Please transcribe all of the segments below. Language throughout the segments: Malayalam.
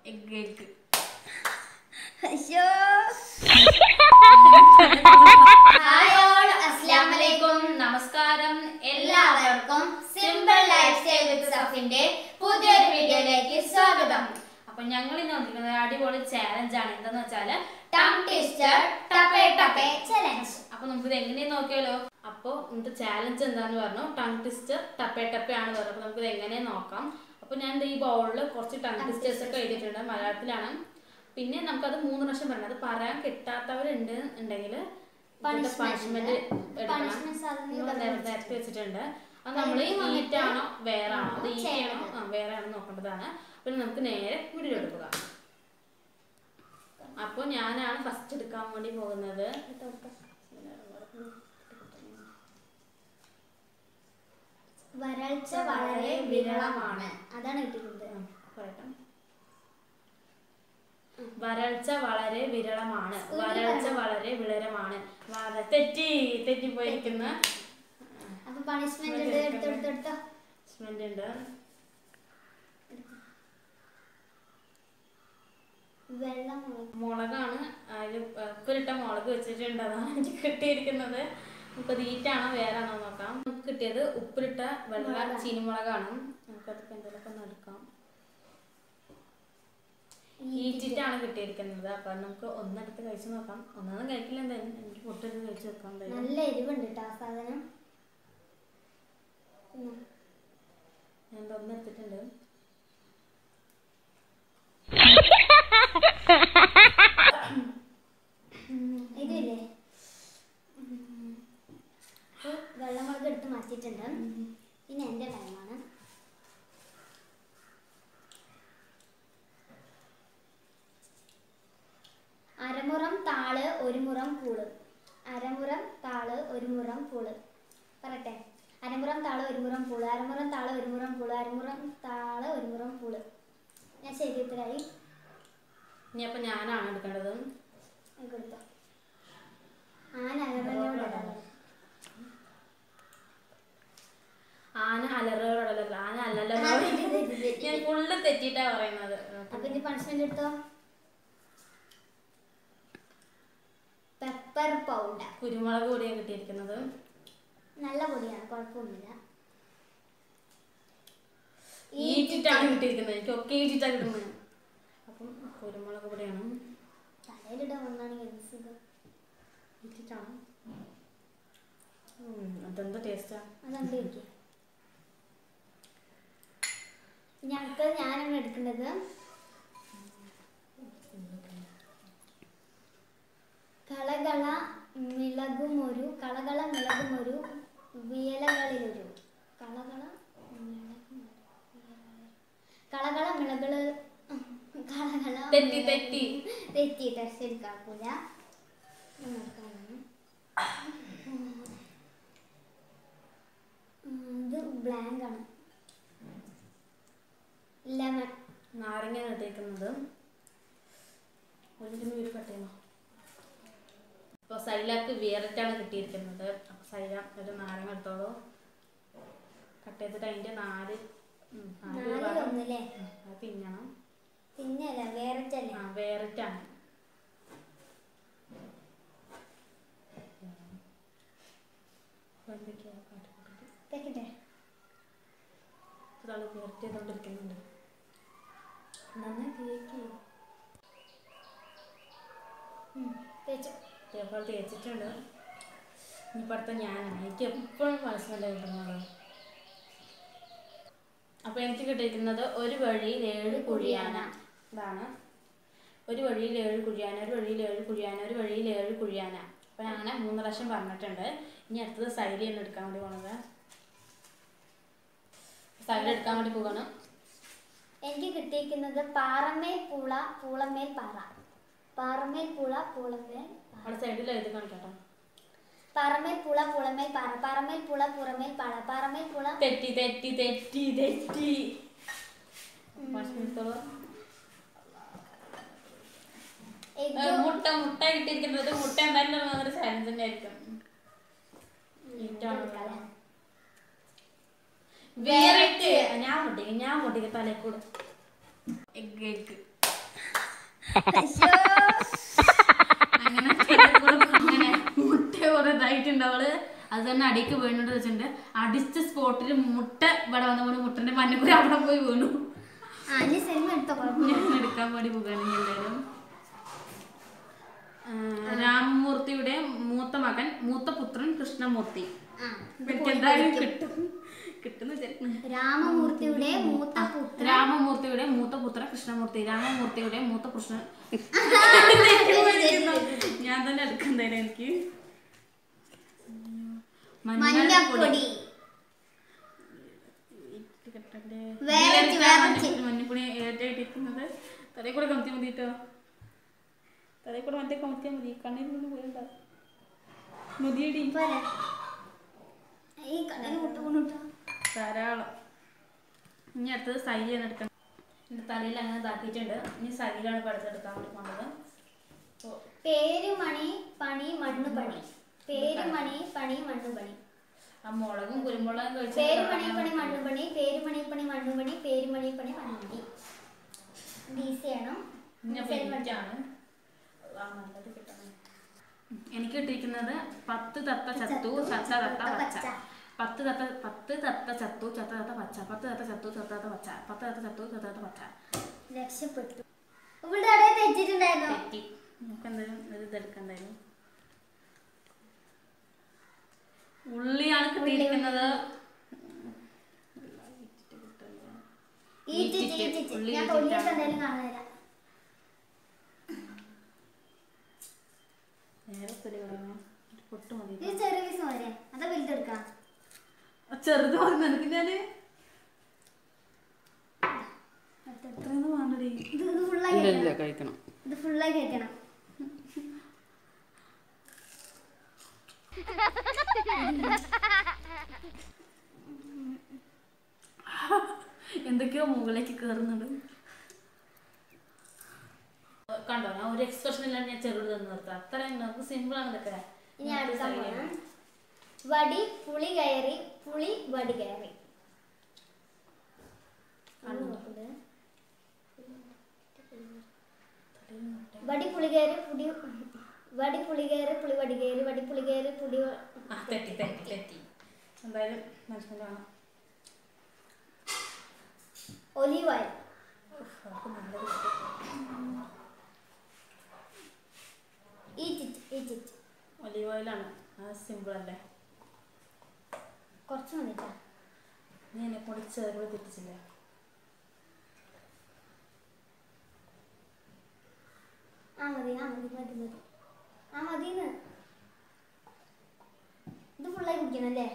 എഗ് എഗ് അയ്യോ ഹായ് ഓൾ അസ്സലാമു അലൈക്കും നമസ്കാരം എല്ലാവർക്കും സിമ്പിൾ ലൈഫ് സ്റ്റൈൽ വിത്ത് സഫിന്റെ പുതിയൊരു വീഡിയോയിലേക്ക് സ്വാഗതം അപ്പൊ ഞങ്ങൾ ഇന്ന് വന്നിരിക്കുന്നത് അടിപൊളി ചാലഞ്ച് ആണ് എന്താന്ന് വെച്ചാല് ടങ് ട്വിസ്റ്റർ ടപ്പേ ടപ്പേ ചലഞ്ച് അപ്പൊ നമുക്ക് ഇത് എങ്ങനെയെന്ന് നോക്കിയാലോ അപ്പൊ ഇന്നത്തെ ചാലഞ്ച് എന്താന്ന് പറഞ്ഞു ടങ് ട്വിസ്റ്റർ ടപ്പേ ടപ്പേ ആണ് പറഞ്ഞത് അപ്പൊ നമുക്ക് ഇത് എങ്ങനെ നോക്കാം അപ്പൊ ഞാൻ ദേ ഈ ബൗളിൽ കുറച്ച് ടങ് ട്വിസ്റ്റേഴ്സ് ഒക്കെ എഴുതിയിട്ടുണ്ട് മലയാളത്തിലാണ് പിന്നെ നമുക്കത് മൂന്ന് പ്രാവശ്യം പറയണം അത് പറയാൻ കിട്ടാത്തവരുണ്ട് ഉണ്ടെങ്കിൽ Punishment പണിഷ്മെന്റ് ഉണ്ട്. Punishment സാധനം ഇവിടെ നേരത്തെ വെച്ചിട്ടുണ്ട് അത് നമ്മൾ ഈറ്റ് ആണോ വേറെ ആണോ അത് ഈറ്റ് ആണോ ആ, വേറെ ആണോ നോക്കേണ്ടതാണ് പിന്നെ നമുക്ക് നേരെ വീഡിയോ എടുക്കുക അപ്പോൾ ഞാനാണ് ഫസ്റ്റ് എടുക്കാൻ വേണ്ടി പോകുന്നത് വരൾച്ച വളരെ വിരളമാണ് അതാണ് കിട്ടിയിട്ടുള്ളത് പറയട്ടെ വരൾച്ച വളരെ വിരളമാണ് Speed വരൾച്ച പറ. വളരെ വിളരമാണ് വര- തെറ്റി തെറ്റിപ്പോയിരിക്കുന്ന അപ്പൊ പണിഷ്മെന്റ് ഉണ്ട് എടുത്തെടുത്തെടുത്തോ ഹസ്ബൻഡ് ഉണ്ട് വെള്ളം മുളകാണ് അതിൽ ഉപ്പിലിട്ട മുളക് വെച്ചിട്ടുണ്ട് അതാണ് എനിക്ക് കിട്ടിയിരിക്കുന്നത് നമുക്ക് തീറ്റാണോ വേറെ ആണോ നോക്കാം നമുക്ക് കിട്ടിയത് ഉപ്പിലിട്ട വെള്ള മുളകാണ്. ചീനിമുളകാണ് നമുക്കത് എന്തെങ്കിലുമൊക്കെ ഒന്ന് എടുക്കാം ഈറ്റിട്ടാണ് കിട്ടിയിരിക്കുന്നത് അപ്പൊ നമുക്ക് ഒന്നെടുത്ത് കഴിച്ചു നോക്കാം ഒന്നൊന്നും കഴിക്കില്ല എന്തായാലും എനിക്ക് പൊട്ടെടുത്ത് കഴിച്ചു നോക്കാം എന്തായാലും നല്ല എരിവുണ്ട് കേട്ടോ ആ സാധനം ഉം. ഞാൻ ഒന്നെടുത്തിട്ടുണ്ട് ഇതില്ലേ അപ്പൊ വെള്ളമുളക് എടുത്ത് മാറ്റിയിട്ടുണ്ട് ഇനി എൻ്റെ ടൈമാണ് അരമുറം താള് ഒരു മുറം പൂള് അരമുറം താള് ഒരു മുറം പൂള് പറയട്ടെ അരമുറം താള് ഒരു മുറം പൂള് അരമുറം താള് ഒരു മുറം പൂള് അരമുറം താള് ഒരു മുറം പൂള് ഞാൻ ശരി ഉത്തരായി ഇനി അപ്പൊ ഞാനാണ് എടുക്കേണ്ടത് കൊടുത്തോ ആന അരമനയോടാണ് ആന അലറുകളല്ല ആന അല്ലല്ലോ ആ, തെറ്റി, തെറ്റി, തെറ്റി. ഞാൻ ഫുള്ള് തെറ്റിയിട്ടാ പറയുന്നത് അപ്പൊ ഇനി പണിഷ്മെന്റ് എടുത്തോ പെപ്പർ പൗഡർ കുരുമുളക് പൊടിയാണ് കിട്ടിയിരിക്കുന്നത് നല്ല പൊടിയാണ് കുഴപ്പമൊന്നുമില്ല ഈറ്റിട്ടാണ് കിട്ടിയിരിക്കുന്നത് എനിക്ക് ഒക്കെ ഈറ്റിട്ടാണ് കിട്ടുന്നത് അപ്പം കുരുമുളക് പൊടിയാണ് തലയിലിടാൻ ഒന്നാണെങ്കിൽ എന്ത് സുഖം ഈറ്റിട്ടാണ് ഉം, അതെന്താ ടേസ്റ്റാ അതുകൊണ്ട് ഇരിക്കും ഞങ്ങൾക്ക് ഞാനാണ് എടുക്കേണ്ടത് കളകള മിളകുമൊരു കളകള മിളകുമൊരു വിയലകളിലൊരു കളകള മിളകുമൊരു വിയലകളിൽ- കളകള മിളകള് കളകള തെറ്റി, മിളകു- തെറ്റി. തെറ്റി ടെസ്റ്റ് എടുക്കാക്കൂല നോക്കാനാണ് ഇത് ബ്ലാങ്ക് ആണ് ലെമൺ നാരങ്ങയാണ് ഇട്ടിരിക്കുന്നത് ഒരു വീട് കട്ടിയണോ അപ്പോൾ സൈലാക്ക് വിയററ്റാണ് കിട്ടിയിരിക്കുന്നത് അപ്പോൾ സൈല ഒരു നാരങ്ങ എടുത്തോളൂ കട്ട് ചെയ്തിട്ട് അതിൻ്റെ നാല് ഉം, നാല് നാലിൽ ഭാഗം ഒന്നല്ലേ ഉം, അത് തിന്നണം പിന്നെയല്ല വേറെറ്റല്ലേ ആ വേറിട്ടാണ് എന്തൊക്കെയാ കാട്ടിക്കൂട്ടത് തെക്കട്ടെ ഒരാൾ വേറിട്ട് ചെയ്തുകൊണ്ടിരിക്കുന്നുണ്ട് നന്നായി കേക്ക് തേച്ചു ഇതേപോലെ തേച്ചിട്ടുണ്ട് ഇനിയിപ്പോൾ അടുത്ത ഞാനാണ് എനിക്ക് എപ്പോഴും മനസ്സിലായി കിട്ടുന്നത് അപ്പോൾ എനിക്ക് കിട്ടിയിരിക്കുന്നത് ഒരു വഴിയിൽ ഏഴ് കുഴിയാന ഇതാണ് ഒരു വഴിയിൽ ഏഴ് കുഴിയാന ഒരു വഴിയിൽ ഏഴ് കുഴിയാന ഒരു വഴിയിൽ ഏഴ് കുഴിയാന അപ്പോൾ ഞാൻ അങ്ങനെ മൂന്ന് പ്രാവശ്യം പറഞ്ഞിട്ടുണ്ട് ഇനി അടുത്തത് സൈലിയാണ് എടുക്കാൻ വേണ്ടി പോണത് സൈഡ് എടുക്കാൻ വേണ്ടി പോകണം എനിക്ക് കിട്ടിയിരിക്കുന്നത് പാറമേൽ പൂള പൂളമേൽ പാറ പാറമേൽ പൂള പൂളമേൽ പാറ. അവിടെ സൈഡിൽ എഴുതി കാണിക്കട്ടോ പാറമേൽ പൂള പൂളമേൽ പാറ പാറമേൽ പൂള പുറമേൽ പാറ പാറമേൽ പൂള തെറ്റി തെറ്റി തെറ്റി തെറ്റി ഭക്ഷണം എടുത്തോളൂ എഗ് ഏ, മുട്ട മുട്ട കിട്ടിയിരിക്കുന്നത് മുട്ട എന്തായാലും ഒരു ചാലഞ്ച് തന്നെ ആയിരിക്കും ഈറ്റാണല്ലോ. വേറിട്ട് ഞാൻ മുട്ടിക്കും ഞാൻ മുട്ടിക്കും തലേക്കൂടെ എഗ് എഗ് അങ്ങനെ ചെറുപ്പം അങ്ങനെ മുട്ട കുറെ ഇതായിട്ടുണ്ട് അവള് അത് തന്നെ അടിക്ക് വീണിട്ട് വെച്ചിട്ടുണ്ട് അടിച്ച സ്പോട്ടിൽ മുട്ട ഇവിടെ വന്ന പോലെ മുട്ടന്റെ മഞ്ഞക്കൂരി അവിടെ പോയി വീണു ആ ഇനി സിനിമ എടുത്തോ കുഴപ്പമില്ല ഞാൻ എടുക്കാൻ വേണ്ടി പോകുകയാണെങ്കിൽ എന്തായാലും ആ, രാമമൂർത്തിയുടെ മൂത്ത മകൻ മൂത്ത പുത്രൻ കൃഷ്ണമൂർത്തി ആ എനിക്ക് എന്തായാലും കിട്ടും കിട്ടുന്ന വിചാരിക്കുന്നു രാമമൂർത്തിയുടെ മൂത്ത പുത്രൻ രാമമൂർത്തിയുടെ മൂത്ത പുത്രൻ കൃഷ്ണമൂർത്തി രാമമൂർത്തിയുടെ മൂത്ത പുരുഷൻ ഞാൻ തന്നെ എടുക്കുന്നതിന് എനിക്ക് മഞ്ഞപ്പൊടി കിട്ടണ്ടേ? വേറെ ഇതിലെടുത്ത വേറെ മഞ്ഞപ്പൊടി- മഞ്ഞപ്പൊടി ഏറ്റായിട്ടിരിക്കുന്നത് തലയിൽ കൂടെ കമത്തി മതിട്ടോ തലയിൽ കൂടെ മറ്റേ കമത്തിയാൽ മതി കണ്ണിൽ നിന്ന് പോയിണ്ട മതിയടി പോരെ ഈ കണ്ണിന് മുട്ട് കൊണ്ടിട്ടോ ധാരാളം ഇനി അടുത്തത് സൈലാണ് എടുക്കണം എൻ്റെ തലയിൽ അങ്ങനെ ഇതാക്കിയിട്ടുണ്ട് ഇനി സൈലാണ് ഇപ്പോൾ അടുത്തെടുക്കാൻ വേണ്ടി പോണത് അപ്പോൾ പേര് മണി പണി മണ്ണ് പണി പേര് മണി പണി മണ്ണ് പണി ആ മുളകും കുരുമുളകും കഴിച്ച് പേര് മണി പണി മണ്ണ് പണി പേര് മണി പണി മണ്ണ് പണി പേര് മണി പണി മണ്ണ് പണി ഈസി ആണോ ഇനി അപ്പോൾ എനിക്കാണ് ആ നല്ലത് കിട്ടണം എനിക്ക് കിട്ടിയിരിക്കുന്നത് പത്ത് തത്ത ചത്തു ചത്ത തത്ത പച്ച പത്ത് തത്ത പത്ത് തത്ത ചത്തു ചത്ത തത്ത പച്ച പത്ത് തത്ത ചത്തു ചത്ത തത്ത പച്ച പത്ത് തത്ത ചത്തു ചത്ത തത്ത പച്ച രക്ഷപ്പെട്ടു ഇവിടെ അവിടെ തെറ്റിട്ടുണ്ടായിരുന്നോ തെറ്റി നമുക്ക് എന്തായാലും ഒരു ഇതെടുക്കണ്ടായിരുന്നു ഉള്ളിയാണ് കിട്ടിയിരിക്കുന്നത് ഈറ്റിറ്റ് ഈറ്റിറ്റ്. ഈറ്റിറ്റ് ഉള്ളി ഞാൻ ഈറ്റിറ്റാണ്. തൊലിയൊക്കെ എന്തായാലും കാണുന്നില്ല നേരെ തൊലി കളയണം. ഒരു പൊട്ട് മതി ഇത് ചെറിയ പീസ് പോരെ അതാ വലുതെടുക്കാം ആ, ചെറുത് മതി നിനക്ക് ഞാന് എത്രയൊന്നും വേണ്ടടി ഇത് ഇത് ഫുള്ളായി ഇല്ല ഇല്ല കഴിക്കണം കഴിക്കണം ഇത് ഫുള്ളായി കഴിക്കണം എന്തൊക്കെയോ മുകളിലേക്ക് കയറുന്നുണ്ട് കണ്ടോ ഞാൻ ഒരു എക്സ്പ്രഷൻ ഇല്ലാണ്ട് ഞാൻ ചെറുത് തന്നു നിർത്താം അത്രയും നമുക്ക് സിമ്പിൾ ആണ് ഇതൊക്കെ ഇനി അടുക്കാൻ പോണം വടി പുളി കയറി പുളി വടി കയറി ഒന്ന് നോക്കട്ടെ. വടി പുളി കയറി പുടി വടി പുളി കയറി പുളി വടി കയറി വടി പുളി കയറി പുടി വ- ആ, തെറ്റി തെറ്റി തെറ്റി എന്തായാലും മനസ്സിലായി വേണം ഒലീവ് ഓയിൽ ഉഫ്, അതൊക്കെ നല്ലത് കിട്ടി. ഈറ്റിറ്റ് ഈറ്റിറ്റ് ഒലീവ് ഓയിലാണ് ആ സിമ്പിൾ അല്ലേ കുറച്ച് മതിട്ടാ നീ എന്നെ കൂടി ചെറുത് തെറ്റിച്ചില്ലേ ആ മതി ആ മതി മതി മതി ആ മതിന്ന് ഇത് ഫുള്ളായി കുടിക്കണം അല്ലേ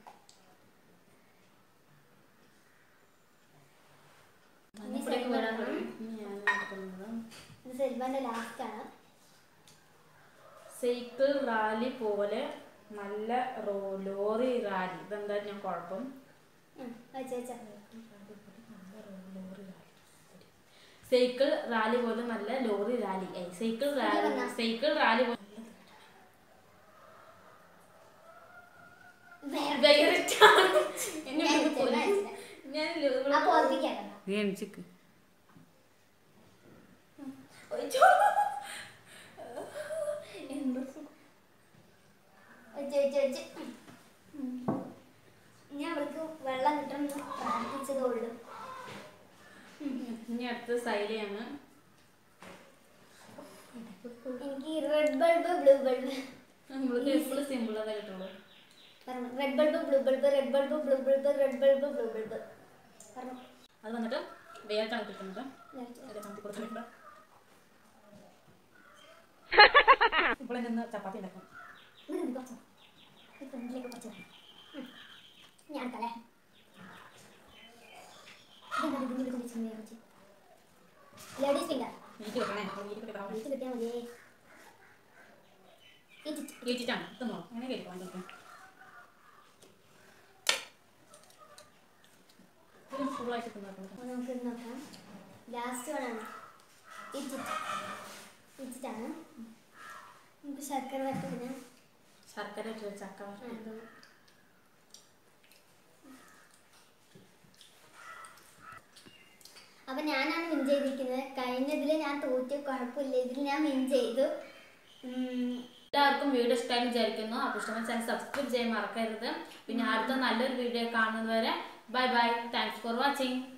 മഞ്ഞപ്പൊടിയൊക്കെ വരാൻ തുടങ്ങി ഇനി ഞാൻ എടുക്കുന്നത് ഇത് സെൽവാന്റെ ലാസ്റ്റ് ആണ് സൈക്കിൾ റാലി പോലെ നല്ല റോ ലോറി റാലി ഇതെന്താ ഞാൻ കുഴപ്പം ഉം, വെച്ച് വെച്ചാ സൈക്കിൾ റാലി പോലെ നല്ല ലോറി റാലി ഏയ് സൈക്കിൾ റാലി വന്നോ? സൈക്കിൾ റാലി പോലെ വേറെ വേറിട്ടാണ്. എന്നെ ഞാൻ ഇവിടുന്ന് വെച്ചില്ല, കൊല്ലും. വെച്ചില്ല. ഞാൻ ആ പോൽപ്പിക്കാം നീ എണിച്ചിക്ക് എന്താ സുഖം. വെച്ച് വെച്ച് വെച്ച് ഉം. ഞാൻ അവൾക്ക് വെള്ളം കിട്ടണം എന്ന് പ്രാർത്ഥിച്ചതേ ഉള്ളൂ ഇനി അടുത്ത സൈലയാണ് എനിക്ക് റെഡ് ബൾബ് ബ്ലൂ ബൾബ് നമ്മൾക്ക് എപ്പോഴും സിമ്പിൾ അതാ കിട്ടുള്ളൂ പറഞ്ഞു red bulb blue bulb red bulb blue bulb red bulb blue bulb പറഞ്ഞു അത് വന്നിട്ട് വേർട്ടാണ് കിട്ടുന്നത് അതിന്റെ കണക്ക് കൊടുത്തിട്ടുണ്ട് ഇപ്പോൾ നിന്ന് ചപ്പാത്തി ഉണ്ടാക്കും ഇത് കുറച്ച് ഈ ഫ്രണ്ടിലേക്ക് കുറച്ച് വേണം. ഉം. ഞാൻ തലേ ലേഡീസ് ഫിംഗർ എനിക്ക് കിട്ടണേ അപ്പോൾ എനിക്ക് കിട്ടാൻ എനിക്ക് കിട്ടിയാൽ മതിയേ ഈറ്റിറ്റ് കേട്ടിട്ടാണ് തിന്നോ അങ്ങനെ കേൾക്കാം എന്തൊക്കെ ഫുള്ളായിട്ട് തിന്നോട്ടോ അപ്പോൾ നമുക്ക് ഇത് നോക്കാം ലാസ്റ്റ് വണ്ണാണ് ഈറ്റിറ്റ് ഈറ്റിറ്റാണ് നമുക്ക് ശർക്കര വരട്ടതിന് ശർക്കര ഇട്ട് ചക്ക വറുത്ത്. അപ്പം ഞാനാണ് വിൻ ചെയ്തിരിക്കുന്നത് കഴിഞ്ഞതിൽ ഞാൻ തോറ്റു കുഴപ്പമില്ല ഇതിൽ ഞാൻ വിൻ ചെയ്തു ഉം, എല്ലാവർക്കും വീഡിയോ ഇഷ്ടമായി വിചാരിക്കുന്നു അപ്പോൾ ഇഷ്ടമായി ചാനൽ സബ്സ്ക്രൈബ് ചെയ്യാൻ മറക്കരുത് പിന്നെ അടുത്ത നല്ലൊരു വീഡിയോ കാണുന്നതുവരെ bye bye thanks for watching